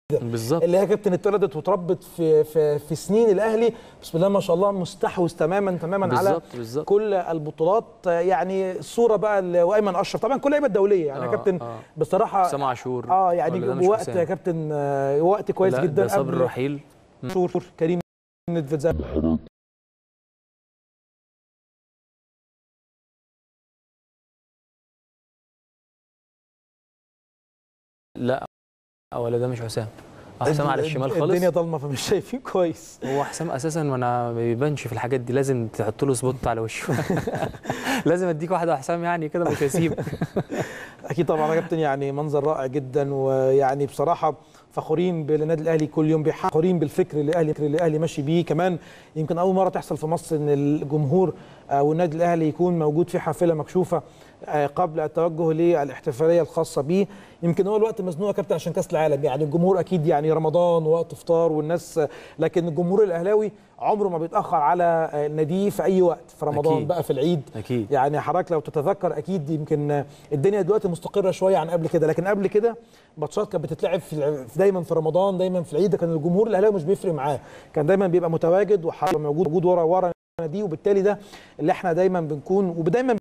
بالظبط اللي هي كابتن اتولدت واتربت في في في سنين الاهلي بسم الله ما شاء الله مستحوذ تماما تماما على بالظبط بالظبط كل البطولات يعني الصوره بقى اللي- وايمن اشرف طبعا كل لعيبه الدوليه يعني يا آه، كابتن آه. بصراحه حسام عاشور اه يعني ولا ده مش وقت حسام؟ يا كابتن آه، وقت كويس لا، جدا ده صبر قبل رحيل شهور كريم نيدفيد لا ولا ده مش حسام آه، حسام على الشمال خالص الدنيا ضلمه فمش شايفين كويس هو حسام اساسا ما انا ما بيبانش في الحاجات دي لازم تحط له سبوت على وشه لازم اديك واحده يا حسام يعني كده مش هسيب اكيد طبعا يا كابتن يعني منظر رائع جدا ويعني بصراحه فخورين بالنادي الاهلي كل يوم بيحقق فخورين بالفكر اللي الاهلي اللي الاهلي ماشي بيه كمان يمكن اول مره تحصل في مصر ان الجمهور آه، والنادي الاهلي يكون موجود في حافله مكشوفه آه، قبل التوجه للاحتفاليه الخاصه بيه يمكن هو الوقت مزنوق يا كابتن عشان كاس العالم يعني الجمهور اكيد يعني رمضان ووقت افطار والناس لكن الجمهور الاهلاوي عمره ما بيتاخر على آه، ناديه في اي وقت في رمضان أكيد. بقى في العيد اكيد يعني حضرتك لو تتذكر اكيد يمكن الدنيا دلوقتي مستقره شويه عن قبل كده لكن قبل كده ماتشات كانت بتتلعب في الع- في- دايما في رمضان دايما في العيد كان الجمهور الاهلاوي مش بيفرق معاه كان دايما بيبقى متواجد وحركه موجود موجود ورا ورا دي وبالتالي ده اللي احنا دايما بنكون ودايما